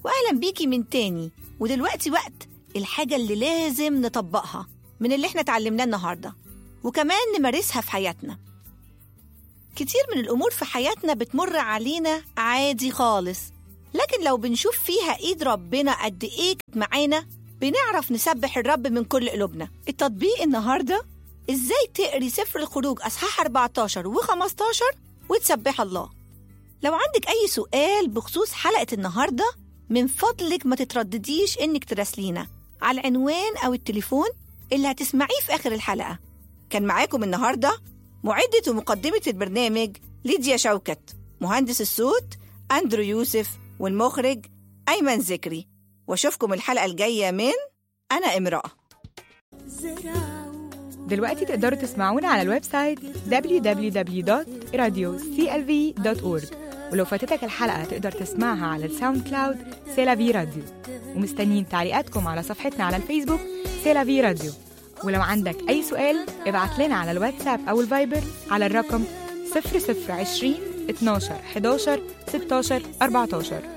وأهلا بيكي من تاني ودلوقتي وقت الحاجة اللي لازم نطبقها من اللي احنا اتعلمناه النهاردة وكمان نمارسها في حياتنا كتير من الأمور في حياتنا بتمر علينا عادي خالص لكن لو بنشوف فيها إيد ربنا قد إيه كانت معانا بنعرف نسبح الرب من كل قلوبنا التطبيق النهاردة إزاي تقري سفر الخروج أصحاح 14 و15 وتسبح الله لو عندك أي سؤال بخصوص حلقة النهاردة من فضلك ما تتردديش إنك تراسلينا على العنوان أو التليفون اللي هتسمعيه في آخر الحلقة كان معاكم النهاردة معدة ومقدمة البرنامج ليديا شوكت مهندس الصوت أندرو يوسف والمخرج أيمن ذكري واشوفكم الحلقة الجاية من أنا امرأة دلوقتي تقدروا تسمعونا على الويب سايت www.radioclv.org ولو فاتتك الحلقة تقدر تسمعها على الساوند كلاود سيلافي راديو ومستنيين تعليقاتكم على صفحتنا على الفيسبوك سيلافي راديو ولو عندك أي سؤال ابعت لنا على الواتساب أو الفايبر على الرقم 0020 12 11 16 14